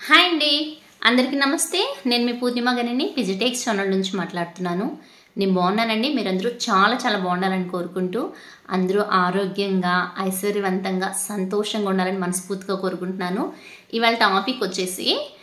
hi అండి అందరికీ నమస్తే నేను మీ పూర్ణిమ గనిని ఫిజిటెక్స్ ఛానల్ నుంచి మాట్లాడుతున్నాను నేను బాగున్నానండి మీరందరూ చాలా చాలా బాగుండాలని కోరుకుంటూ అందరూ ఆరోగ్యంగా ఐశ్వర్యవంతంగా సంతోషంగా ఉండాలని మనస్ఫూర్తిగా కోరుకుంటున్నాను ఇవాళ టాపిక్ వచ్చేసి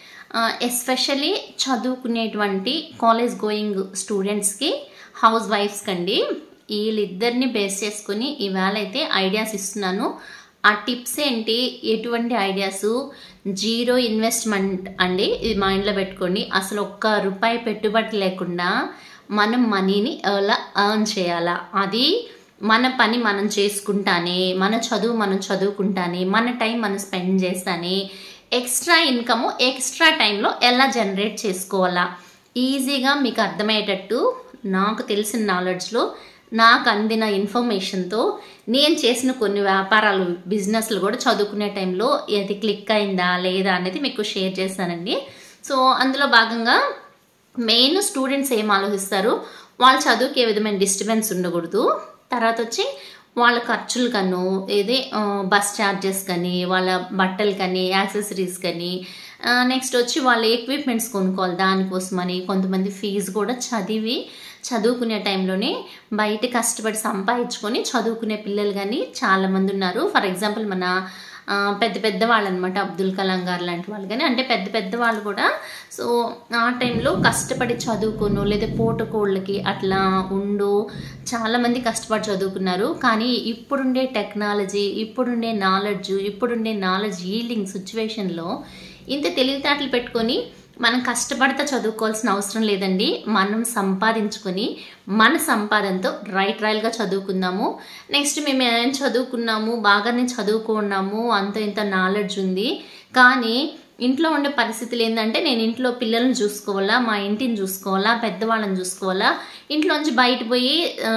ఎస్పెషల్లీ చదువుకునేటువంటి కాలేజ్ గోయింగ్ స్టూడెంట్స్కి హౌస్ వైఫ్స్కి అండి వీళ్ళిద్దరిని బేస్ చేసుకుని ఇవాళ అయితే ఐడియాస్ ఇస్తున్నాను ఆ టిప్స్ ఏంటి ఎటువంటి ఐడియాస్ జీరో ఇన్వెస్ట్మెంట్ అండి ఇది మైండ్లో పెట్టుకోండి అసలు ఒక్క రూపాయి పెట్టుబడి లేకుండా మనం మనీని ఎలా ఎర్న్ చేయాలా అది మన పని మనం చేసుకుంటానే మన చదువు మనం చదువుకుంటానే మన టైం మనం స్పెండ్ చేస్తానే ఎక్స్ట్రా ఇన్కమ్ ఎక్స్ట్రా టైంలో ఎలా జనరేట్ చేసుకోవాలా ఈజీగా మీకు అర్థమయ్యేటట్టు నాకు తెలిసిన నాలెడ్జ్లో నాకు అందిన ఇన్ఫర్మేషన్తో నేను చేసిన కొన్ని వ్యాపారాలు బిజినెస్లు కూడా చదువుకునే టైంలో ఏది క్లిక్ అయిందా లేదా అనేది మీకు షేర్ చేస్తానండి సో అందులో భాగంగా మెయిన్ స్టూడెంట్స్ ఏం ఆలోచిస్తారు వాళ్ళ చదువుకి ఏ విధమైన డిస్టర్బెన్స్ ఉండకూడదు తర్వాత వచ్చి వాళ్ళ ఖర్చులు కను ఏదే బస్ ఛార్జెస్ కానీ వాళ్ళ బట్టలు కానీ యాక్సెసరీస్ కానీ నెక్స్ట్ వచ్చి వాళ్ళ ఎక్విప్మెంట్స్ కొనుక్కోవాలి దానికోసమని కొంతమంది ఫీజు కూడా చదివి చదువుకునే టైంలోనే బయట కష్టపడి సంపాదించుకొని చదువుకునే పిల్లలు కానీ చాలామంది ఉన్నారు ఫర్ ఎగ్జాంపుల్ మన పెద్ద పెద్ద వాళ్ళు అనమాట అబ్దుల్ కలాం గారు లాంటి వాళ్ళు కానీ అంటే పెద్ద పెద్ద వాళ్ళు కూడా సో ఆ టైంలో కష్టపడి చదువుకును లేదా పూటకోళ్ళకి అట్లా ఉండు చాలామంది కష్టపడి చదువుకున్నారు కానీ ఇప్పుడుండే టెక్నాలజీ ఇప్పుడుండే నాలెడ్జ్ ఇప్పుడుండే నాలెడ్జ్ ఈల్డింగ్ సిచ్యువేషన్లో ఇంత తెలివితేటలు పెట్టుకొని మనం కష్టపడితే చదువుకోవాల్సిన అవసరం లేదండి మనం సంపాదించుకొని మన సంపాదనతో రైట్ రాయల్గా చదువుకుందాము నెక్స్ట్ మేము ఏం చదువుకున్నాము బాగానే చదువుకున్నాము అంత ఇంత నాలెడ్జ్ ఉంది కానీ ఇంట్లో ఉండే పరిస్థితులు ఏంటంటే నేను ఇంట్లో పిల్లల్ని చూసుకోవాలా మా ఇంటిని చూసుకోవాలా పెద్దవాళ్ళని చూసుకోవాలా ఇంట్లోంచి బయట పోయి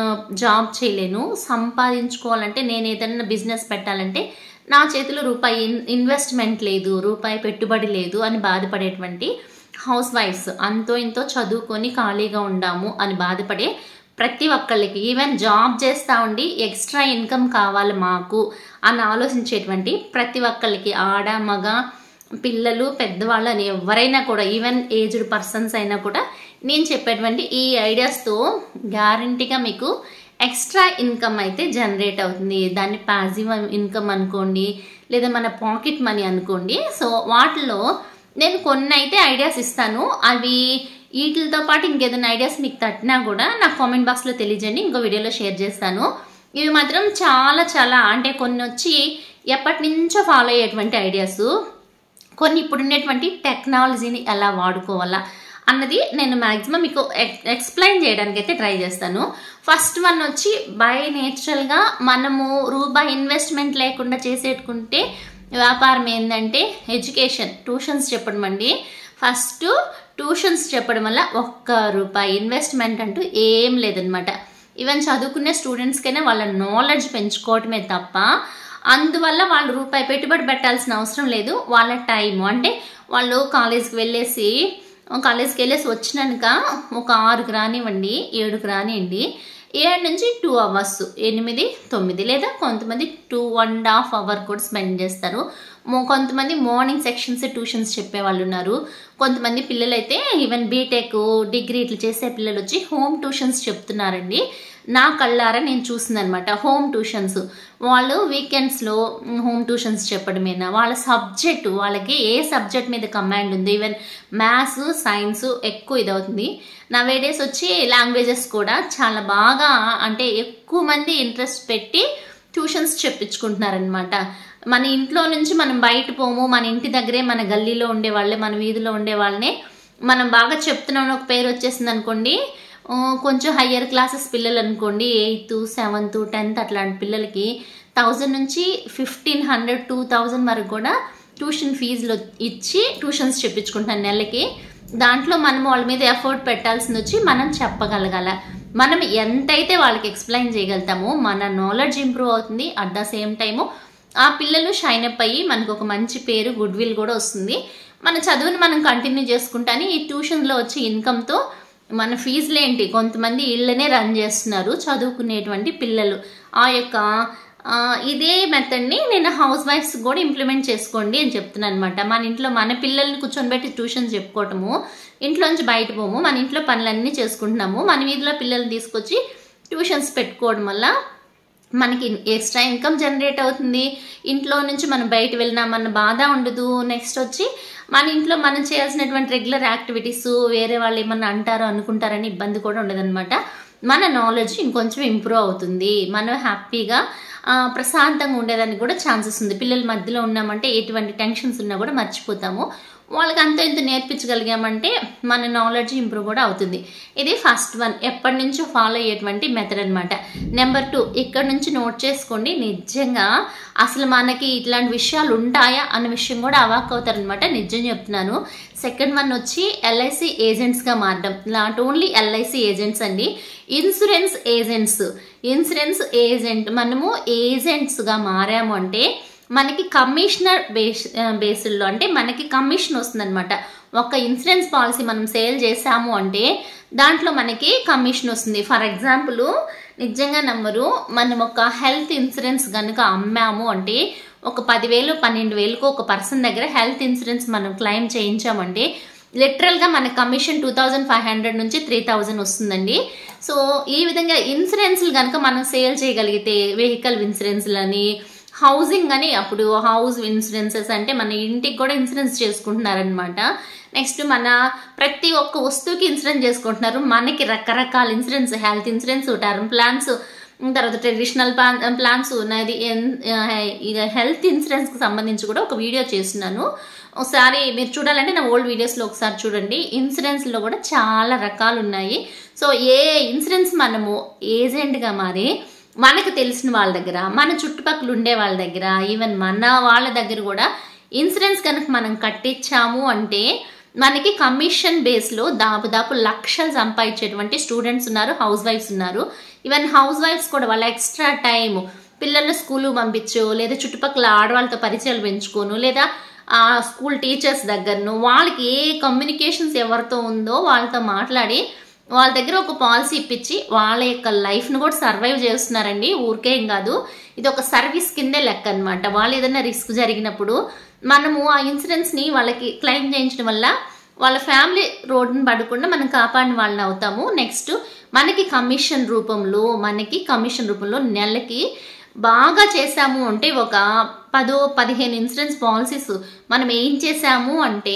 జాబ్ చేయలేను సంపాదించుకోవాలంటే నేను ఏదైనా బిజినెస్ పెట్టాలంటే నా చేతిలో రూపాయి ఇన్వెస్ట్మెంట్ లేదు రూపాయి పెట్టుబడి లేదు అని బాధపడేటువంటి హౌస్ వైఫ్స్ అంతో ఇంతో చదువుకొని ఖాళీగా ఉండాము అని బాధపడే ప్రతి ఒక్కళ్ళకి ఈవెన్ జాబ్ చేస్తూ ఉండి ఎక్స్ట్రా ఇన్కమ్ కావాలి మాకు అని ఆలోచించేటువంటి ప్రతి ఒక్కళ్ళకి ఆడ మగ పిల్లలు పెద్దవాళ్ళు అని ఎవరైనా కూడా ఈవెన్ ఏజ్డ్ పర్సన్స్ అయినా కూడా నేను చెప్పేటువంటి ఈ ఐడియాస్తో గ్యారంటీగా మీకు ఎక్స్ట్రా ఇన్కమ్ అయితే జనరేట్ అవుతుంది దాన్ని పాజిటివ్ ఇన్కమ్ అనుకోండి లేదా మన పాకెట్ మనీ అనుకోండి సో వాటిలో నేను కొన్ని అయితే ఐడియాస్ ఇస్తాను అవి వీటితో పాటు ఇంకేదైనా ఐడియాస్ మీకు తట్టినా కూడా నాకు కామెంట్ బాక్స్లో తెలియజేయండి ఇంకో వీడియోలో షేర్ చేస్తాను ఇవి మాత్రం చాలా చాలా అంటే కొన్ని వచ్చి ఎప్పటి నుంచో ఫాలో అయ్యేటువంటి ఐడియాస్ కొన్ని ఇప్పుడు ఉండేటువంటి టెక్నాలజీని ఎలా వాడుకోవాలా అన్నది నేను మ్యాక్సిమం మీకు ఎక్స్ప్లెయిన్ చేయడానికి అయితే ట్రై చేస్తాను ఫస్ట్ వన్ వచ్చి బై నేచురల్గా మనము రూపాయి ఇన్వెస్ట్మెంట్ లేకుండా చేసేటుకుంటే వ్యాపారం ఏంటంటే ఎడ్యుకేషన్ ట్యూషన్స్ చెప్పడం అండి ఫస్ట్ ట్యూషన్స్ చెప్పడం వల్ల ఒక్క రూపాయి ఇన్వెస్ట్మెంట్ అంటూ ఏం లేదనమాట ఈవెన్ చదువుకునే స్టూడెంట్స్కైనా వాళ్ళ నాలెడ్జ్ పెంచుకోవటమే తప్ప అందువల్ల వాళ్ళు రూపాయి పెట్టుబడి పెట్టాల్సిన అవసరం లేదు వాళ్ళ టైము అంటే వాళ్ళు కాలేజ్కి వెళ్ళేసి కాలేజ్కి వెళ్ళేసి వచ్చినాక ఒక ఆరుకు రానివ్వండి ఏడుకు రానివ్వండి ఏడు నుంచి టూ అవర్స్ ఎనిమిది తొమ్మిది లేదా కొంతమంది టూ అండ్ హాఫ్ అవర్ కూడా స్పెండ్ చేస్తారు కొంతమంది మార్నింగ్ సెక్షన్స్ ట్యూషన్స్ చెప్పే వాళ్ళు ఉన్నారు కొంతమంది పిల్లలు అయితే ఈవెన్ బీటెక్ డిగ్రీ ఇట్లా చేసే పిల్లలు వచ్చి హోమ్ ట్యూషన్స్ చెప్తున్నారండి నా కళ్ళారా నేను చూసిందనమాట హోమ్ ట్యూషన్స్ వాళ్ళు వీకెండ్స్లో హోమ్ ట్యూషన్స్ చెప్పడమేనా వాళ్ళ సబ్జెక్ట్ వాళ్ళకి ఏ సబ్జెక్ట్ మీద కమాండ్ ఉంది ఈవెన్ మ్యాథ్స్ సైన్స్ ఎక్కువ ఇదవుతుంది నా డేస్ వచ్చి లాంగ్వేజెస్ కూడా చాలా బాగా అంటే ఎక్కువ మంది ఇంట్రెస్ట్ పెట్టి ట్యూషన్స్ చెప్పించుకుంటున్నారనమాట మన ఇంట్లో నుంచి మనం బయట పోము మన ఇంటి దగ్గరే మన గల్లీలో ఉండే వాళ్ళే మన వీధిలో ఉండే వాళ్ళనే మనం బాగా చెప్తున్నాం ఒక పేరు వచ్చేసింది అనుకోండి కొంచెం హయ్యర్ క్లాసెస్ పిల్లలు అనుకోండి ఎయిత్ సెవెంత్ టెన్త్ అట్లాంటి పిల్లలకి థౌజండ్ నుంచి ఫిఫ్టీన్ హండ్రెడ్ టూ థౌజండ్ వరకు కూడా ట్యూషన్ ఫీజులు ఇచ్చి ట్యూషన్స్ చెప్పించుకుంటాను నెలకి దాంట్లో మనం వాళ్ళ మీద ఎఫర్ట్ పెట్టాల్సింది వచ్చి మనం చెప్పగలగాల మనం ఎంతైతే వాళ్ళకి ఎక్స్ప్లెయిన్ చేయగలుగుతామో మన నాలెడ్జ్ ఇంప్రూవ్ అవుతుంది అట్ ద సేమ్ టైము ఆ పిల్లలు షైన్ అప్ అయ్యి మనకు ఒక మంచి పేరు గుడ్ విల్ కూడా వస్తుంది మన చదువుని మనం కంటిన్యూ చేసుకుంటానే ఈ ట్యూషన్లో వచ్చే ఇన్కమ్తో మన ఫీజులు ఏంటి కొంతమంది ఇళ్ళనే రన్ చేస్తున్నారు చదువుకునేటువంటి పిల్లలు ఆ యొక్క ఆ, ఇదే మెథడ్ని నేను హౌస్ వైఫ్స్ కూడా ఇంప్లిమెంట్ చేసుకోండి అని చెప్తున్నాను అనమాట మన ఇంట్లో మన పిల్లల్ని కూర్చొని ట్యూషన్స్ చెప్పుకోవటము ఇంట్లోంచి బయట పోము మన ఇంట్లో పనులన్నీ చేసుకుంటున్నాము మన వీధిలో పిల్లల్ని తీసుకొచ్చి ట్యూషన్స్ పెట్టుకోవడం వల్ల మనకి ఎక్స్ట్రా ఇన్కమ్ జనరేట్ అవుతుంది ఇంట్లో నుంచి మనం బయట వెళ్ళినామన్న బాధ ఉండదు నెక్స్ట్ వచ్చి మన ఇంట్లో మనం చేయాల్సినటువంటి రెగ్యులర్ యాక్టివిటీస్ వేరే వాళ్ళు ఏమన్నా అంటారో అనుకుంటారని ఇబ్బంది కూడా ఉండదన్నమాట మన నాలెడ్జ్ ఇంకొంచెం ఇంప్రూవ్ అవుతుంది మనం హ్యాపీగా ఆ, ప్రశాంతంగా ఉండేదానికి కూడా ఛాన్సెస్ ఉంది పిల్లల మధ్యలో ఉన్నామంటే ఎటువంటి టెన్షన్స్ ఉన్నా కూడా మర్చిపోతాము వాళ్ళకి అంత ఇంత నేర్పించగలిగామంటే మన నాలెడ్జ్ ఇంప్రూవ్ కూడా అవుతుంది ఇది ఫస్ట్ వన్ ఎప్పటి నుంచో ఫాలో అయ్యేటువంటి మెథడ్ అనమాట నెంబర్ టూ ఇక్కడ నుంచి నోట్ చేసుకోండి నిజంగా అసలు మనకి ఇట్లాంటి విషయాలు ఉంటాయా అన్న విషయం కూడా అవాక్ అవుతారనమాట నిజం చెప్తున్నాను సెకండ్ వన్ వచ్చి ఎల్ఐసి ఏజెంట్స్గా మారడం నాట్ ఓన్లీ ఎల్ఐసి ఏజెంట్స్ అండి ఇన్సూరెన్స్ ఏజెంట్స్ ఇన్సూరెన్స్ ఏజెంట్ మనము ఏజెంట్స్గా మారాము అంటే మనకి కమిషనర్ బేస్ బేస్డ్లో అంటే మనకి కమిషన్ వస్తుందన్నమాట ఒక ఇన్సూరెన్స్ పాలసీ మనం సేల్ చేసాము అంటే దాంట్లో మనకి కమిషన్ వస్తుంది ఫర్ ఎగ్జాంపుల్ నిజంగా నమ్మరు మనం ఒక హెల్త్ ఇన్సూరెన్స్ కనుక అమ్మాము అంటే ఒక పదివేలు పన్నెండు వేలకు ఒక పర్సన్ దగ్గర హెల్త్ ఇన్సూరెన్స్ మనం క్లెయిమ్ చేయించామంటే లిటరల్గా మన commission two thousand five hundred నుంచి త్రీ థౌజండ్ వస్తుందండి సో ఈ విధంగా ఇన్సూరెన్స్లు కనుక మనం సేల్ చేయగలిగితే వెహికల్ ఇన్సూరెన్స్లని హౌసింగ్ అని అప్పుడు హౌస్ ఇన్సూరెన్సెస్ అంటే మన ఇంటికి కూడా ఇన్సూరెన్స్ చేసుకుంటున్నారనమాట నెక్స్ట్ మన ప్రతి ఒక్క వస్తువుకి ఇన్సూరెన్స్ చేసుకుంటున్నారు మనకి రకరకాల insurance health insurance term plans తర్వాత ట్రెడిషనల్ ప్లాన్ ప్లాన్స్ ఉన్నది ఇక హెల్త్ ఇన్సూరెన్స్కి సంబంధించి కూడా ఒక వీడియో చేస్తున్నాను ఒకసారి మీరు చూడాలంటే నా ఓల్డ్ వీడియోస్లో ఒకసారి చూడండి ఇన్సూరెన్స్లో కూడా చాలా రకాలు ఉన్నాయి సో ఏ ఇన్సూరెన్స్ మనము ఏజెంట్గా మారి మనకు తెలిసిన వాళ్ళ దగ్గర మన చుట్టుపక్కల ఉండే వాళ్ళ దగ్గర ఈవెన్ మన వాళ్ళ దగ్గర కూడా ఇన్సూరెన్స్ కనుక మనం కట్టించాము అంటే మనకి కమిషన్ బేస్లో దాదాపు లక్షలు సంపాదించేటువంటి స్టూడెంట్స్ ఉన్నారు హౌస్ వైఫ్స్ ఉన్నారు ఈవెన్ హౌస్ వైఫ్స్ కూడా వాళ్ళ ఎక్స్ట్రా టైం పిల్లల్ని స్కూల్ పంపించు లేదా చుట్టుపక్కల ఆడవాళ్ళతో పరిచయాలు పెంచుకోను లేదా ఆ స్కూల్ టీచర్స్ దగ్గరను వాళ్ళకి ఏ కమ్యూనికేషన్స్ ఎవరితో ఉందో వాళ్ళతో మాట్లాడి వాళ్ళ దగ్గర ఒక పాలసీ ఇప్పించి వాళ్ళ యొక్క లైఫ్ను కూడా సర్వైవ్ చేస్తున్నారండి ఊరికేం కాదు ఇది ఒక సర్వీస్ కిందే లెక్క అనమాట వాళ్ళు ఏదైనా రిస్క్ జరిగినప్పుడు మనము ఆ ఇన్సూరెన్స్ని వాళ్ళకి క్లెయిమ్ చేయించడం వల్ల వాళ్ళ ఫ్యామిలీ రోడ్డుని పడకుండా మనం కాపాడిన వాళ్ళని అవుతాము నెక్స్ట్ మనకి కమిషన్ రూపంలో మనకి కమిషన్ రూపంలో నెలకి బాగా చేసాము అంటే ఒక పదో పదిహేను ఇన్సూరెన్స్ పాలసీస్ మనం ఏం చేసాము అంటే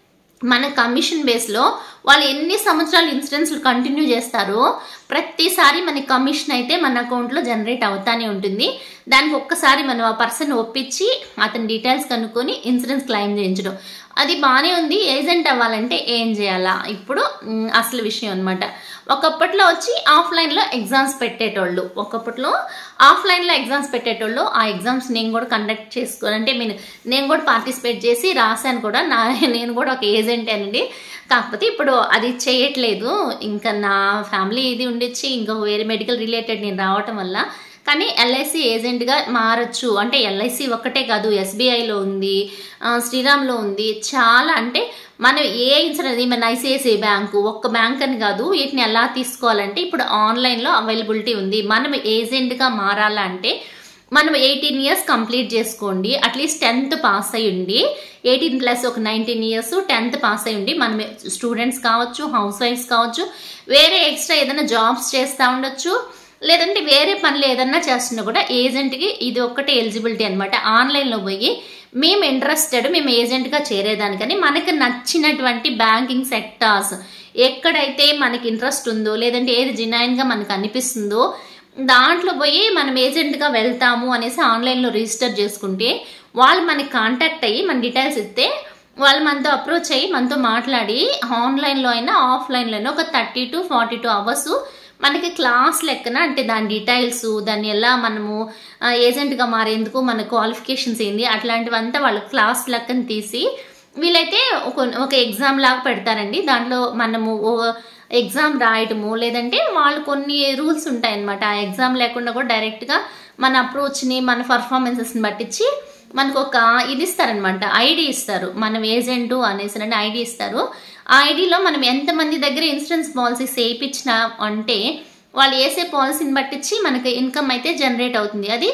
మన కమిషన్ బేస్లో వాళ్ళు ఎన్ని సంవత్సరాలు ఇన్సూరెన్స్లు కంటిన్యూ చేస్తారో ప్రతిసారి మన కమిషన్ అయితే మన అకౌంట్లో జనరేట్ అవుతానే ఉంటుంది దానికి ఒక్కసారి మనం ఆ పర్సన్ ఒప్పించి అతని డీటెయిల్స్ కనుక్కొని ఇన్సూరెన్స్ క్లెయిమ్ చేయించడం అది బాగానే ఉంది ఏజెంట్ అవ్వాలంటే ఏం చేయాలా ఇప్పుడు మ్, అసలు విషయం అనమాట ఒకప్పట్లో వచ్చి ఆఫ్లైన్లో ఎగ్జామ్స్ పెట్టేటోళ్ళు ఒకప్పట్లో ఆఫ్లైన్లో ఎగ్జామ్స్ పెట్టేటోళ్ళు ఆ ఎగ్జామ్స్ నేను కూడా కండక్ట్ చేసుకో అంటే నేను నేను కూడా పార్టిసిపేట్ చేసి రాశాను కూడా నా నేను కూడా ఒక ఏజెంట్ అండి కాకపోతే ఇప్పుడు అది చేయట్లేదు ఇంకా నా ఫ్యామిలీ ఇది ఉండొచ్చి ఇంకా వేరే మెడికల్ రిలేటెడ్ నేను రావటం వల్ల కానీ ఎల్ఐసి ఏజెంట్గా మారచ్చు అంటే ఎల్ఐసి ఒక్కటే కాదు ఎస్బీఐలో ఉంది ఆ, శ్రీరామ్లో ఉంది చాలా అంటే మనం ఏ ఇన్సూరెన్స్ మన ఐసిఐసిఐ బ్యాంకు ఒక్క బ్యాంక్ అని కాదు వీటిని ఎలా తీసుకోవాలంటే ఇప్పుడు ఆన్లైన్లో అవైలబిలిటీ ఉంది మనం ఏజెంట్గా మారాలంటే మనం ఎయిటీన్ ఇయర్స్ కంప్లీట్ చేసుకోండి అట్లీస్ట్ టెన్త్ పాస్ అయ్యి ఉండి ఎయిటీన్ ప్లస్ ఒక నైన్టీన్ ఇయర్స్ టెన్త్ పాస్ అయ్యి ఉండి మనం స్టూడెంట్స్ కావచ్చు హౌస్ వైఫ్స్ కావచ్చు వేరే ఎక్స్ట్రా ఏదైనా జాబ్స్ చేస్తూ ఉండొచ్చు లేదంటే వేరే పనులు ఏదన్నా చేస్తున్నా కూడా ఏజెంట్కి ఇది ఒక్కటే ఎలిజిబిలిటీ అనమాట ఆన్లైన్లో పోయి మేము ఇంట్రెస్టెడ్ మేము ఏజెంట్గా చేరేదానికని మనకు నచ్చినటువంటి బ్యాంకింగ్ సెక్టార్స్ ఎక్కడైతే మనకి ఇంట్రెస్ట్ ఉందో లేదంటే ఏది జినాయిన్గా మనకు అనిపిస్తుందో దాంట్లో పోయి మనం ఏజెంట్గా వెళ్తాము అనేసి ఆన్లైన్లో రిజిస్టర్ చేసుకుంటే వాళ్ళు మనకి కాంటాక్ట్ అయ్యి మన డీటెయిల్స్ ఇస్తే వాళ్ళు మనతో అప్రోచ్ అయ్యి మనతో మాట్లాడి ఆన్లైన్లో అయినా ఆఫ్లైన్లో అయినా ఒక thirty to forty two hours మనకి క్లాస్ లెక్కన అంటే దాని డీటెయిల్స్ దాన్ని ఎలా మనము ఆ, ఏజెంట్గా మారేందుకు మన క్వాలిఫికేషన్స్ ఏంది అట్లాంటివంతా వాళ్ళు క్లాస్ లెక్కన తీసి వీళ్ళైతే ఒక ఒక ఎగ్జామ్ లాగా పెడతారండి దాంట్లో మనము ఓ ఎగ్జామ్ రాయటము లేదంటే వాళ్ళు కొన్ని రూల్స్ ఉంటాయన్నమాట ఆ ఎగ్జామ్ లేకుండా కూడా డైరెక్ట్గా మన అప్రోచ్ని మన పర్ఫార్మెన్సెస్ని బట్టించి మనకు ఒక ఇది ఇస్తారనమాట ఐడి ఇస్తారు మనం ఏజెంటు అనేసి అంటే ఐడి ఇస్తారు ఆ ఐడిలో మనం ఎంతమంది దగ్గర ఇన్సూరెన్స్ పాలసీస్ వేయించినా అంటే వాళ్ళు వేసే పాలసీని బట్టించి మనకి ఇన్కమ్ అయితే జనరేట్ అవుతుంది అది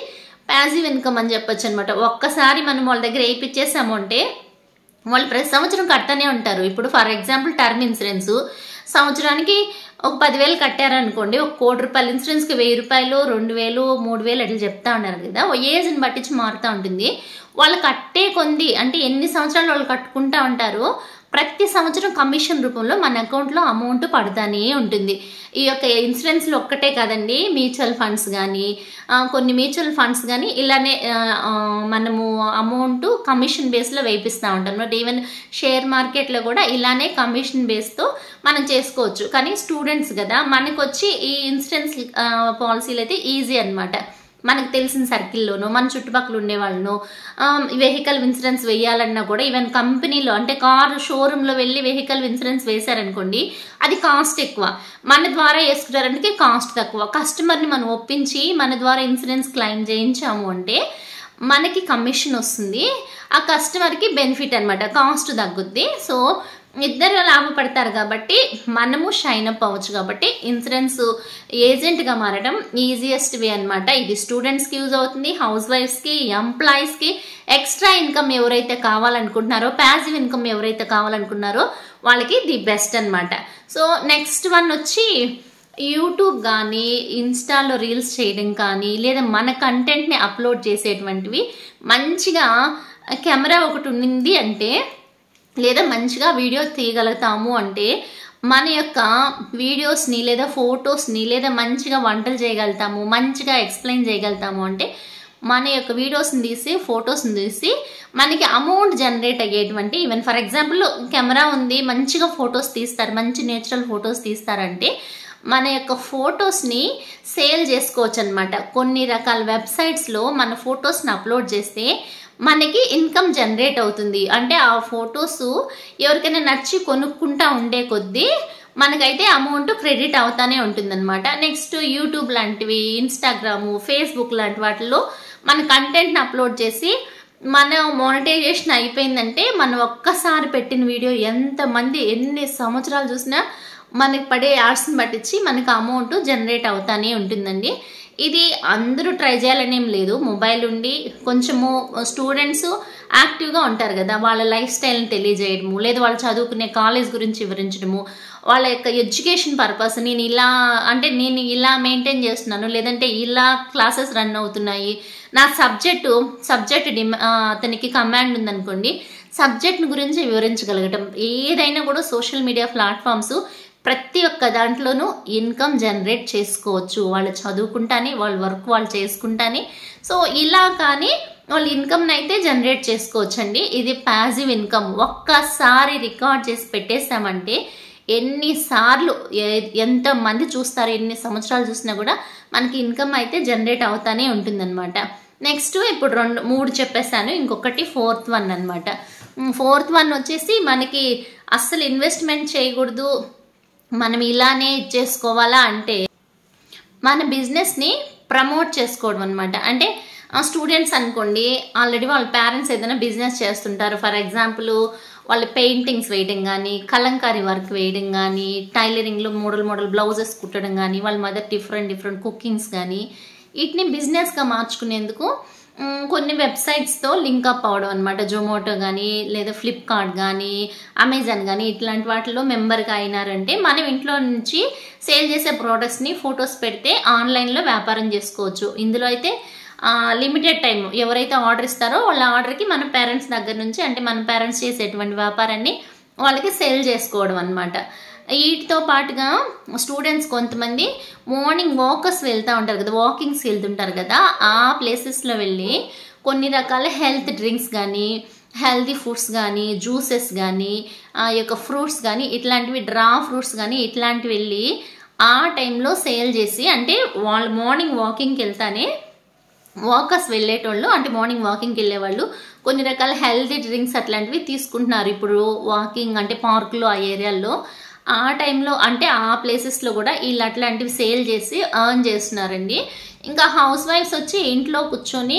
ప్యాసివ్ ఇన్కమ్ అని చెప్పొచ్చు అనమాట ఒక్కసారి మనం వాళ్ళ దగ్గర వేయించేసాము అంటే వాళ్ళు ప్రతి సంవత్సరం కడతానే ఉంటారు ఇప్పుడు ఫర్ ఎగ్జాంపుల్ టర్మ్ ఇన్సూరెన్స్ సంవత్సరానికి ఒక పదివేలు కట్టారనుకోండి ఒక కోటి రూపాయల ఇన్సూరెన్స్కి వెయ్యి రూపాయలు రెండు వేలు మూడు వేలు అట్లా చెప్తా ఉన్నారు కదా ఓ ఏజ్ని బట్టించి మారుతూ ఉంటుంది వాళ్ళు కట్టే కొంది అంటే ఎన్ని సంవత్సరాలు వాళ్ళు కట్టుకుంటా ఉంటారో ప్రతి సంవత్సరం కమిషన్ రూపంలో మన అకౌంట్లో అమౌంట్ పడుతూనే ఉంటుంది ఈ యొక్క ఇన్సూరెన్స్లు ఒక్కటే కాదండి మ్యూచువల్ ఫండ్స్ కానీ కొన్ని మ్యూచువల్ ఫండ్స్ కానీ ఇలానే ఆ, ఆ, మనము అమౌంట్ కమిషన్ బేస్లో వేయిస్తూ ఉంటాం బట్ ఈవెన్ షేర్ మార్కెట్లో కూడా ఇలానే కమిషన్ బేస్తో మనం చేసుకోవచ్చు కానీ స్టూడెంట్స్ కదా మనకు వచ్చి ఈ ఇన్సూరెన్స్ పాలసీలు అయితే ఈజీ అన్నమాట మనకు తెలిసిన సర్కిల్లోనో మన చుట్టుపక్కల ఉండే వాళ్ళను వెహికల్ ఇన్సూరెన్స్ వేయాలన్నా కూడా ఈవెన్ కంపెనీలో అంటే కార్ షోరూంలో వెళ్ళి వెహికల్ ఇన్సూరెన్స్ వేశారనుకోండి అది కాస్ట్ ఎక్కువ మన ద్వారా వేసుకుంటారంటే కాస్ట్ తక్కువ కస్టమర్ని మనం ఒప్పించి మన ద్వారా ఇన్సూరెన్స్ క్లెయిమ్ చేయించాము అంటే మనకి కమిషన్ వస్తుంది ఆ కస్టమర్కి బెనిఫిట్ అనమాట కాస్ట్ తగ్గుద్ది సో ఇద్దరు లాభపడతారు కాబట్టి మనము షైన్ అప్ అవ్వచ్చు కాబట్టి ఇన్సూరెన్స్ ఏజెంట్గా మారడం ఈజియెస్ట్ వే అనమాట ఇది స్టూడెంట్స్కి యూజ్ అవుతుంది హౌస్ వైఫ్స్కి ఎంప్లాయీస్కి ఎక్స్ట్రా ఇన్కమ్ ఎవరైతే కావాలనుకుంటున్నారో ప్యాసివ్ ఇన్కమ్ ఎవరైతే కావాలనుకున్నారో వాళ్ళకి ది బెస్ట్ అనమాట సో నెక్స్ట్ వన్ వచ్చి యూట్యూబ్ కానీ ఇన్స్టాలో రీల్స్ చేయడం కానీ లేదా మన కంటెంట్ని అప్లోడ్ చేసేటువంటివి మంచిగా కెమెరా ఒకటి ఉంది అంటే లేదా మంచిగా వీడియో తీయగలుగుతాము అంటే మన యొక్క వీడియోస్ని లేదా ఫొటోస్ని లేదా మంచిగా వంటలు చేయగలుగుతాము మంచిగా ఎక్స్ప్లెయిన్ చేయగలుగుతాము అంటే మన యొక్క వీడియోస్ని తీసి ఫొటోస్ని తీసి మనకి అమౌంట్ జనరేట్ అయ్యేటువంటి ఈవెన్ ఫర్ ఎగ్జాంపుల్ కెమెరా ఉంది మంచిగా ఫొటోస్ తీస్తారు మంచి నేచురల్ ఫొటోస్ తీస్తారంటే మన యొక్క ఫొటోస్ని సేల్ చేసుకోవచ్చు అనమాట కొన్ని రకాల వెబ్సైట్స్లో మన ఫొటోస్ని అప్లోడ్ చేస్తే మనకి ఇన్కమ్ జనరేట్ అవుతుంది అంటే ఆ ఫొటోస్ ఎవరికైనా నచ్చి కొనుక్కుంటా ఉండే కొద్దీ మనకైతే అమౌంట్ క్రెడిట్ అవుతానే ఉంటుందన్నమాట నెక్స్ట్ యూట్యూబ్ లాంటివి ఇన్స్టాగ్రాము ఫేస్బుక్ లాంటి వాటిల్లో మన కంటెంట్ని అప్లోడ్ చేసి మన మోనటైజేషన్ అయిపోయిందంటే మనం ఒక్కసారి పెట్టిన వీడియో ఎంతమంది ఎన్ని సంవత్సరాలు చూసినా మనకి పడే యాడ్స్ని పట్టించి మనకు అమౌంట్ జనరేట్ అవుతానే ఉంటుందండి ఇది అందరూ ట్రై చేయాలనేం లేదు మొబైల్ ఉండి కొంచెము స్టూడెంట్స్ యాక్టివ్గా ఉంటారు కదా వాళ్ళ లైఫ్ స్టైల్ని తెలియజేయడము లేదా వాళ్ళు చదువుకునే కాలేజ్ గురించి వివరించడము వాళ్ళ యొక్క ఎడ్యుకేషన్ పర్పస్ నేను ఇలా అంటే నేను ఇలా మెయింటైన్ చేస్తున్నాను లేదంటే ఇలా క్లాసెస్ రన్ అవుతున్నాయి నా సబ్జెక్టు సబ్జెక్ట్ డిమా అతనికి కమాండ్ ఉందనుకోండి సబ్జెక్ట్ గురించి వివరించగలగటం ఏదైనా కూడా సోషల్ మీడియా ప్లాట్ఫామ్స్ ప్రతి ఒక్క దాంట్లోనూ ఇన్కమ్ జనరేట్ చేసుకోవచ్చు వాళ్ళు చదువుకుంటానే వాళ్ళ వర్క్ వాళ్ళు చేసుకుంటానే సో ఇలా కానీ వాళ్ళు ఇన్కమ్ని అయితే జనరేట్ చేసుకోవచ్చు అండి ఇది ప్యాసివ్ ఇన్కమ్ ఒక్కసారి రికార్డ్ చేసి పెట్టేస్తామంటే ఎన్నిసార్లు ఎ- ఎంతమంది చూస్తారు ఎన్ని సంవత్సరాలు చూసినా కూడా మనకి ఇన్కమ్ అయితే జనరేట్ అవుతానే ఉంటుందన్నమాట నెక్స్ట్ ఇప్పుడు రెండు మూడు చెప్పేస్తాను ఇంకొకటి ఫోర్త్ వన్ అనమాట ఫోర్త్ వన్ వచ్చేసి మనకి అస్సలు ఇన్వెస్ట్మెంట్ చేయకూడదు మనం ఇలానే చేసుకోవాలా అంటే మన బిజినెస్ని ప్రమోట్ చేసుకోవడం అనమాట అంటే స్టూడెంట్స్ అనుకోండి ఆల్రెడీ వాళ్ళ పేరెంట్స్ ఏదైనా బిజినెస్ చేస్తుంటారు ఫర్ ఎగ్జాంపుల్ వాళ్ళు పెయింటింగ్స్ వేయడం కానీ కలంకారీ వర్క్ వేయడం కానీ టైలరింగ్లో మోడల్ మోడల్ బ్లౌజెస్ కుట్టడం కానీ వాళ్ళ మదర్ డిఫరెంట్ డిఫరెంట్ కుకింగ్స్ కానీ వీటిని బిజినెస్గా మార్చుకునేందుకు మ్, కొన్ని వెబ్సైట్స్తో లింక్ అప్ అవడం అనమాట జొమాటో కానీ లేదా ఫ్లిప్కార్ట్ కానీ అమెజాన్ కానీ ఇట్లాంటి వాటిలో మెంబర్గా అయినారంటే మనం ఇంట్లో నుంచి సేల్ చేసే ప్రోడక్ట్స్ని ఫొటోస్ పెడితే ఆన్లైన్లో వ్యాపారం చేసుకోవచ్చు ఇందులో అయితే లిమిటెడ్ టైం ఎవరైతే ఆర్డర్ ఇస్తారో వాళ్ళ ఆర్డర్కి మన పేరెంట్స్ దగ్గర నుంచి అంటే మన పేరెంట్స్ చేసేటువంటి వ్యాపారాన్ని వాళ్ళకి సేల్ చేసుకోవడం అనమాట వీటితో పాటుగా స్టూడెంట్స్ కొంతమంది మార్నింగ్ వాకర్స్ వెళ్తూ ఉంటారు కదా వాకింగ్స్ వెళ్తుంటారు కదా ఆ ప్లేసెస్లో వెళ్ళి కొన్ని రకాల హెల్త్ డ్రింక్స్ కానీ హెల్తీ ఫుడ్స్ కానీ జ్యూసెస్ కానీ ఆ యొక్క ఫ్రూట్స్ కానీ ఇట్లాంటివి డ్రా ఫ్రూట్స్ కానీ ఇట్లాంటివి వెళ్ళి ఆ టైంలో సేల్ చేసి అంటే వాళ్ళు మార్నింగ్ వాకింగ్కి వెళ్తానే వాకర్స్ వెళ్ళేటోళ్ళు అంటే మార్నింగ్ వాకింగ్కి వెళ్ళేవాళ్ళు కొన్ని రకాల హెల్తీ డ్రింక్స్ అట్లాంటివి తీసుకుంటున్నారు ఇప్పుడు వాకింగ్ అంటే పార్కులో ఆ ఏరియాల్లో ఆ టైంలో అంటే ఆ ప్లేసెస్లో కూడా వీళ్ళు అట్లాంటివి సేల్ చేసి ఎర్న్ చేస్తున్నారండి ఇంకా హౌస్ వైఫ్స్ వచ్చి ఇంట్లో కూర్చొని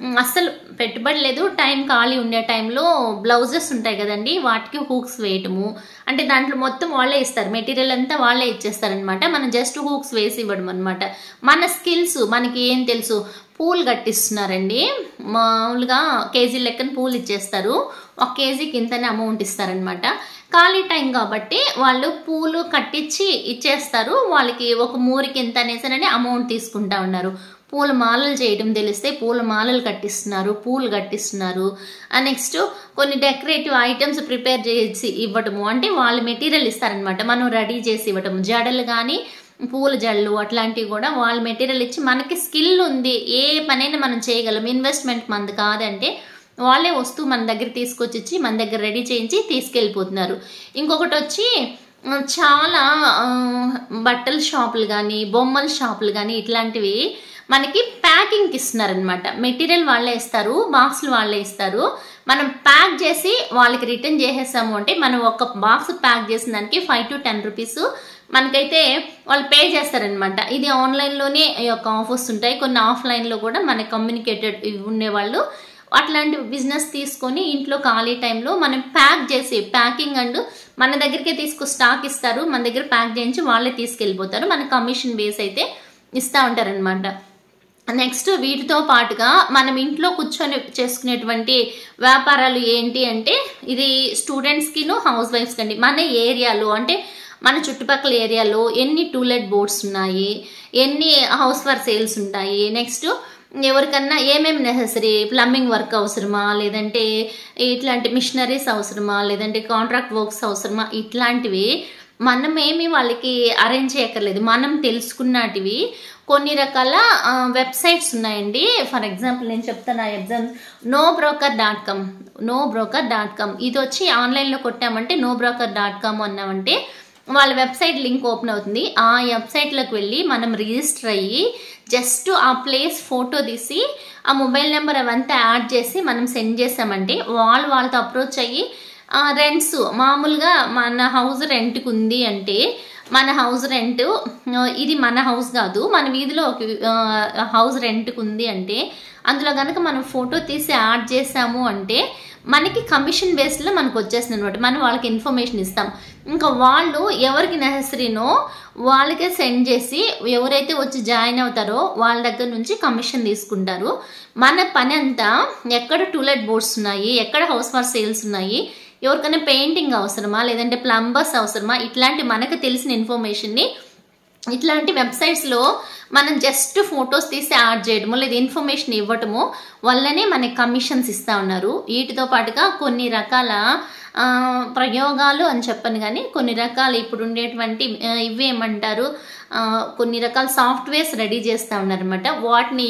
మ్, అస్సలు పెట్టుబడి లేదు టైం ఖాళీ ఉండే టైంలో బ్లౌజెస్ ఉంటాయి కదండి వాటికి హూక్స్ వేయటము అంటే దాంట్లో మొత్తం వాళ్ళే ఇస్తారు మెటీరియల్ అంతా వాళ్ళే ఇచ్చేస్తారనమాట మనం జస్ట్ హూక్స్ వేసి ఇవ్వడం అనమాట మన స్కిల్స్ మనకి ఏం తెలుసు పూలు కట్టిస్తున్నారండి మామూలుగా కేజీ లెక్కన పూలు ఇచ్చేస్తారు ఒక కేజీకి ఇంతనే అమౌంట్ ఇస్తారనమాట ఖాళీ టైం కాబట్టి వాళ్ళు పూలు కట్టించి ఇచ్చేస్తారు వాళ్ళకి ఒక మూరికి ఇంత అనేసరి అమౌంట్ తీసుకుంటా ఉన్నారు పూల మాలలు చేయడం తెలిస్తే పూల మాలలు కట్టిస్తున్నారు పూలు కట్టిస్తున్నారు నెక్స్ట్ కొన్ని డెకరేటివ్ ఐటమ్స్ ప్రిపేర్ చేసి ఇవ్వటము అంటే వాళ్ళు మెటీరియల్ ఇస్తారనమాట మనం రెడీ చేసి ఇవ్వటము జడలు కానీ పూల జళ్ళు అట్లాంటివి కూడా వాళ్ళు మెటీరియల్ ఇచ్చి మనకి స్కిల్ ఉంది ఏ పనైనా మనం చేయగలం ఇన్వెస్ట్మెంట్ మనది కాదంటే వాళ్ళే వస్తువు మన దగ్గర తీసుకొచ్చి ఇచ్చి మన దగ్గర రెడీ చేయించి తీసుకెళ్ళిపోతున్నారు ఇంకొకటి వచ్చి ఆ, చాలా ఆ, బట్టల షాపులు కానీ బొమ్మల షాపులు కానీ ఇట్లాంటివి మనకి ప్యాకింగ్కి ఇస్తున్నారనమాట మెటీరియల్ వాళ్ళే ఇస్తారు బాక్స్లు వాళ్ళే ఇస్తారు మనం ప్యాక్ చేసి వాళ్ళకి రిటర్న్ చేసేసాము అంటే మనం ఒక బాక్స్ ప్యాక్ చేసిన దానికి ఫైవ్ టు టెన్ రూపీస్ మనకైతే వాళ్ళు పే చేస్తారనమాట ఇది ఆన్లైన్లోనే ఈ యొక్క ఆఫర్స్ ఉంటాయి కొన్ని ఆఫ్లైన్లో కూడా మన కమ్యూనికేటెడ్ ఉండేవాళ్ళు అట్లాంటి బిజినెస్ తీసుకొని ఇంట్లో ఖాళీ టైంలో మనం ప్యాక్ చేసి ప్యాకింగ్ అండ్ మన దగ్గరికే తీసుకు స్టాక్ ఇస్తారు మన దగ్గర ప్యాక్ చేయించి వాళ్ళే తీసుకెళ్ళిపోతారు మన కమిషన్ బేస్ అయితే ఇస్తూ ఉంటారనమాట నెక్స్ట్ వీటితో పాటుగా మనం ఇంట్లో కూర్చొని చేసుకునేటువంటి వ్యాపారాలు ఏంటి అంటే ఇది స్టూడెంట్స్కిను హౌస్ వైఫ్స్కి అండి మన ఏరియాలో అంటే మన చుట్టుపక్కల ఏరియాలో ఎన్ని టూలెట్ బోర్డ్స్ ఉన్నాయి ఎన్ని హౌస్ ఫర్ సేల్స్ ఉంటాయి నెక్స్ట్ ఎవరికన్నా ఏమేమి నెససరీ ప్లంబింగ్ వర్క్ అవసరమా లేదంటే ఇట్లాంటి మిషనరీస్ అవసరమా లేదంటే కాంట్రాక్ట్ వర్క్స్ అవసరమా ఇట్లాంటివి మనం ఏమి వాళ్ళకి అరేంజ్ చేయక్కర్లేదు మనం తెలుసుకున్నటివి కొన్ని రకాల వెబ్సైట్స్ ఉన్నాయండి ఫర్ ఎగ్జాంపుల్ నేను చెప్తాను ఆ exam no broker dot com no broker dot com ఇది వచ్చి ఆన్లైన్లో కొట్టామంటే నో బ్రోకర్ డాట్ కామ్ అన్నామంటే వాళ్ళ వెబ్సైట్ లింక్ ఓపెన్ అవుతుంది ఆ వెబ్సైట్లోకి వెళ్ళి మనం రిజిస్టర్ అయ్యి జస్ట్ ఆ ప్లేస్ ఫోటో తీసి ఆ మొబైల్ నెంబర్ అవంతా యాడ్ చేసి మనం సెండ్ చేసామంటే వాళ్ళు వాళ్ళతో అప్రోచ్ అయ్యి రెంట్స్ మామూలుగా మన హౌస్ రెంట్కి ఉంది అంటే మన హౌస్ రెంట్ ఇది మన హౌస్ కాదు మన వీధిలో ఒక ఆ, హౌస్ రెంట్కి ఉంది అంటే అందులో కనుక మనం ఫోటో తీసి యాడ్ చేసాము అంటే మనకి కమిషన్ బేస్లో మనకు వచ్చేస్తుంది అనమాట మనం వాళ్ళకి ఇన్ఫర్మేషన్ ఇస్తాం ఇంకా వాళ్ళు ఎవరికి నెసరీనో వాళ్ళకే సెండ్ చేసి ఎవరైతే వచ్చి జాయిన్ అవుతారో వాళ్ళ దగ్గర నుంచి కమిషన్ తీసుకుంటారు మన పని అంతా ఎక్కడ టూలెట్ బోర్డ్స్ ఉన్నాయి ఎక్కడ హౌస్ ఫర్ సేల్స్ ఉన్నాయి ఎవరికైనా పెయింటింగ్ అవసరమా లేదంటే ప్లంబర్స్ అవసరమా ఇట్లాంటి మనకు తెలిసిన ఇన్ఫర్మేషన్ని ఇట్లాంటి వెబ్సైట్స్లో మనం జస్ట్ ఫొటోస్ తీసి యాడ్ చేయడము లేదా ఇన్ఫర్మేషన్ ఇవ్వటము వల్లనే మనకి కమిషన్స్ ఇస్తూ ఉన్నారు వీటితో పాటుగా కొన్ని రకాల ఆ, ప్రయోగాలు అని చెప్పను కానీ కొన్ని రకాల ఇప్పుడు ఉండేటువంటి ఆ, ఇవి ఏమంటారు ఆ, కొన్ని రకాల సాఫ్ట్వేర్స్ రెడీ చేస్తూ ఉన్నారనమాట వాటిని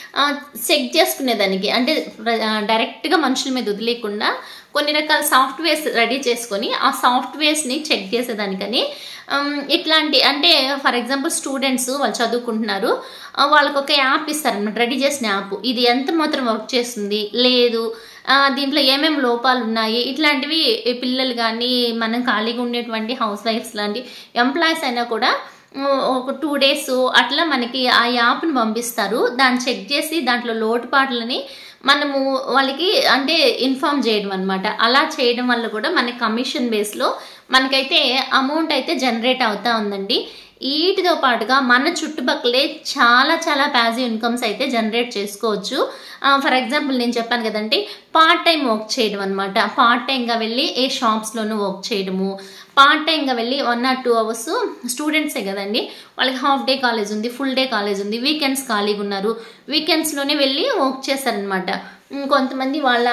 చెక్ చేసుకునేదానికి అంటే డైరెక్ట్గా మనుషుల మీద వదిలేకుండా కొన్ని రకాల సాఫ్ట్వేర్స్ రెడీ చేసుకొని ఆ సాఫ్ట్వేర్స్ని చెక్ చేసేదానికని ఉమ్, ఇట్లాంటి అంటే ఫర్ ఎగ్జాంపుల్ స్టూడెంట్స్ వాళ్ళు చదువుకుంటున్నారు ఆ, వాళ్ళకి ఒక యాప్ ఇస్తారనమాట రెడీ చేసిన యాప్ ఇది ఎంత మాత్రం వర్క్ చేస్తుంది లేదు ఆ, దీంట్లో ఏమేమి లోపాలు ఉన్నాయి ఇట్లాంటివి పిల్లలు కానీ మనం ఖాళీగా ఉండేటువంటి హౌస్ వైఫ్స్ లాంటి ఎంప్లాయీస్ అయినా కూడా ఉమ్, ఒక టూ డేస్ అట్లా మనకి ఆ యాప్ని పంపిస్తారు దాన్ని చెక్ చేసి దాంట్లో లోటుపాట్లని మనము వాళ్ళకి అంటే ఇన్ఫామ్ చేయడం అనమాట అలా చేయడం వల్ల కూడా మనకి కమిషన్ బేస్లో మనకైతే అమౌంట్ అయితే జనరేట్ అవుతా ఉందండి వీటితో పాటుగా మన చుట్టుపక్కలే చాలా చాలా ప్యాజివ్ ఇన్కమ్స్ అయితే జనరేట్ చేసుకోవచ్చు ఫర్ ఎగ్జాంపుల్ నేను చెప్పాను కదండి పార్ట్ టైం వర్క్ చేయడం అనమాట పార్ట్ టైంగా వెళ్ళి ఏ షాప్స్లోనూ వర్క్ చేయడము పార్ట్ టైంగా వెళ్ళి వన్ ఆర్ టూ అవర్స్ స్టూడెంట్సే కదండి వాళ్ళకి హాఫ్ డే కాలేజ్ ఉంది ఫుల్ డే కాలేజ్ ఉంది వీకెండ్స్ ఖాళీగా ఉన్నారు వీకెండ్స్లోనే వెళ్ళి వర్క్ చేస్తారనమాట కొంతమంది వాళ్ళ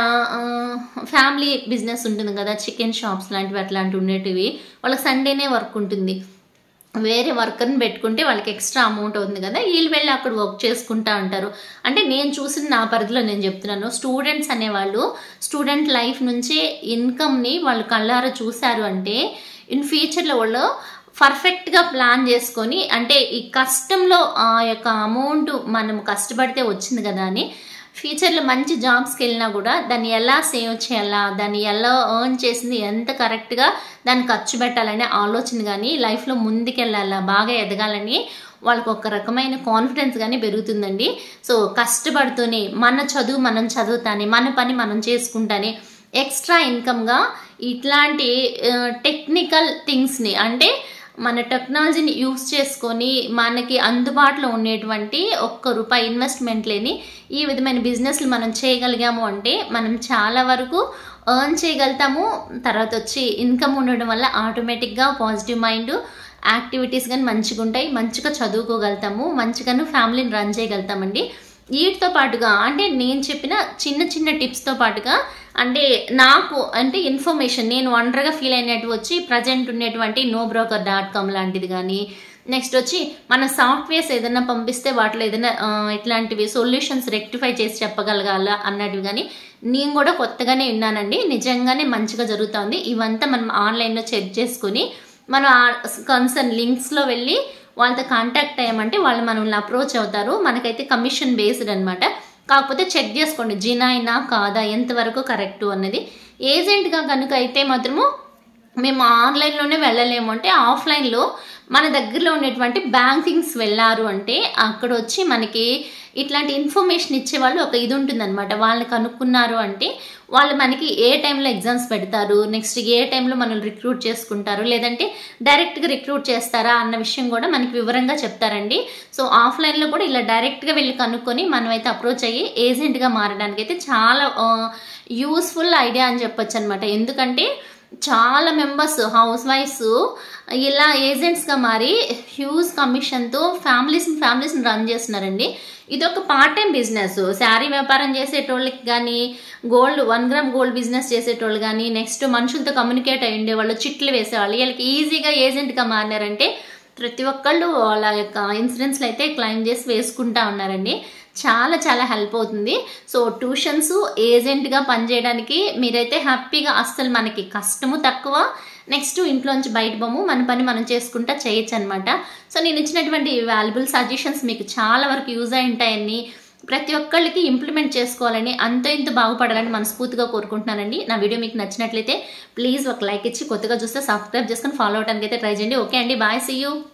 ఫ్యామిలీ బిజినెస్ ఉంటుంది కదా చికెన్ షాప్స్ లాంటివి అట్లాంటివి ఉండేటివి వాళ్ళకి సండేనే వర్క్ ఉంటుంది వేరే వర్కర్ని పెట్టుకుంటే వాళ్ళకి ఎక్స్ట్రా అమౌంట్ అవుతుంది కదా వీళ్ళు వెళ్ళి అక్కడ వర్క్ చేసుకుంటా ఉంటారు అంటే నేను చూసిన నా పరిధిలో నేను చెప్తున్నాను స్టూడెంట్స్ అనేవాళ్ళు స్టూడెంట్ లైఫ్ నుంచే ఇన్కమ్ని వాళ్ళు కళ్ళారా చూశారు అంటే ఇన్ ఫ్యూచర్లో వాళ్ళు పర్ఫెక్ట్గా ప్లాన్ చేసుకొని అంటే ఈ కష్టంలో ఆ యొక్క అమౌంట్ మనం కష్టపడితే వచ్చింది కదా అని ఫ్యూచర్లో మంచి జాబ్స్కి వెళ్ళినా కూడా దాన్ని ఎలా సేవ్ చేయాలా దాన్ని ఎలా ఎర్న్ చేసింది ఎంత కరెక్ట్గా దాన్ని ఖర్చు పెట్టాలనే ఆలోచన కానీ లైఫ్లో ముందుకెళ్ళాలా బాగా ఎదగాలని వాళ్ళకి ఒక రకమైన కాన్ఫిడెన్స్ కానీ పెరుగుతుందండి సో కష్టపడుతూనే మన చదువు మనం చదువుతానే మన పని మనం చేసుకుంటానే ఎక్స్ట్రా ఇన్కమ్గా ఇట్లాంటి టెక్నికల్ థింగ్స్ని అంటే మన టెక్నాలజీని యూస్ చేసుకొని మనకి అందుబాటులో ఉండేటువంటి ఒక్క రూపాయి ఇన్వెస్ట్మెంట్ లేని ఈ విధమైన బిజినెస్లు మనం చేయగలిగాము అంటే మనం చాలా వరకు ఎర్న్ చేయగలుగుతాము తర్వాత వచ్చి ఇన్కమ్ ఉండడం వల్ల ఆటోమేటిక్గా పాజిటివ్ మైండ్ యాక్టివిటీస్ కానీ మంచిగా ఉంటాయి మంచిగా చదువుకోగలుగుతాము మంచిగాను ఫ్యామిలీని రన్ చేయగలుగుతామండి వీటితో పాటుగా అంటే నేను చెప్పిన చిన్న చిన్న టిప్స్తో పాటుగా అంటే నాకు అంటే ఇన్ఫర్మేషన్ నేను ఒంటరిగా ఫీల్ అయినట్టు వచ్చి ప్రజెంట్ ఉండేటువంటి నో బ్రోకర్ డాట్ కామ్ లాంటిది కానీ నెక్స్ట్ వచ్చి మన సాఫ్ట్వేర్స్ ఏదైనా పంపిస్తే వాటిలో ఏదైనా ఆ, ఇట్లాంటివి సొల్యూషన్స్ రెక్టిఫై చేసి చెప్పగలగాల అన్నట్టు కానీ నేను కూడా కొత్తగానే విన్నానండి నిజంగానే మంచిగా జరుగుతుంది ఇవంతా మనం ఆన్లైన్లో చెక్ చేసుకుని మనం కన్సర్న్ లింక్స్లో వెళ్ళి వాళ్ళతో కాంటాక్ట్ అయ్యామంటే వాళ్ళు మనల్ని అప్రోచ్ అవుతారు మనకైతే కమిషన్ బేస్డ్ అనమాట కాకపోతే చెక్ చేసుకోండి జినాయినా కాదా ఎంతవరకు కరెక్టు అన్నది ఏజెంట్గా కనుక అయితే మాత్రము మేము ఆన్లైన్లోనే వెళ్ళలేము అంటే ఆఫ్లైన్లో మన దగ్గరలో ఉండేటువంటి బ్యాంకింగ్స్ వెళ్ళారు అంటే అక్కడ వచ్చి మనకి ఇట్లాంటి ఇన్ఫర్మేషన్ ఇచ్చేవాళ్ళు ఒక ఇది ఉంటుందన్నమాట వాళ్ళని కనుక్కున్నారు అంటే వాళ్ళు మనకి ఏ టైంలో ఎగ్జామ్స్ పెడతారు నెక్స్ట్ ఏ టైంలో మనల్ని రిక్రూట్ చేసుకుంటారు లేదంటే డైరెక్ట్గా రిక్రూట్ చేస్తారా అన్న విషయం కూడా మనకి వివరంగా చెప్తారండి సో ఆఫ్లైన్లో కూడా ఇలా డైరెక్ట్గా వెళ్ళి కనుక్కొని మనమైతే అప్రోచ్ అయ్యి ఏజెంట్గా మారడానికి అయితే చాలా యూస్ఫుల్ ఐడియా అని చెప్పొచ్చు అనమాట ఎందుకంటే చాలా మెంబర్స్ హౌస్ వైఫ్స్ ఇలా ఏజెంట్స్గా మారి హ్యూజ్ కమిషన్తో ఫ్యామిలీస్ని ఫ్యామిలీస్ని రన్ చేస్తున్నారండి ఇది ఒక పార్ట్ టైం బిజినెస్ శారీ వ్యాపారం చేసేటోళ్ళకి కానీ gold one gram gold business చేసేటోళ్ళు కానీ నెక్స్ట్ మనుషులతో కమ్యూనికేట్ అయ్యి ఉండేవాళ్ళు చిట్లు వేసేవాళ్ళు వీళ్ళకి ఈజీగా ఏజెంట్గా మారినారంటే ప్రతి ఒక్కళ్ళు వాళ్ళ యొక్క ఇన్సూరెన్స్లు అయితే క్లెయిమ్ చేసి వేసుకుంటా ఉన్నారండి చాలా చాలా హెల్ప్ అవుతుంది సో ట్యూషన్స్ ఏజెంట్గా పనిచేయడానికి మీరైతే హ్యాపీగా అస్సలు మనకి కష్టము తక్కువ నెక్స్ట్ ఇంట్లోంచి బయట బొమ్ము మన పని మనం చేసుకుంటా చేయొచ్చు అనమాట సో నేను ఇచ్చినటువంటి వాల్యుబుల్ సజెషన్స్ మీకు చాలా వరకు యూజ్ అయి ఉంటాయని ప్రతి ఒక్కళ్ళకి ఇంప్లిమెంట్ చేసుకోవాలని అంత ఇంత బాగుపడాలని మనస్ఫూర్తిగా కోరుకుంటున్నానండి నా వీడియో మీకు నచ్చినట్లయితే ప్లీజ్ ఒక లైక్ ఇచ్చి కొత్తగా చూస్తే సబ్స్క్రైబ్ చేసుకొని ఫాలో అవడానికి అయితే ట్రై చేయండి ఓకే అండి బాయ్ సీ యూ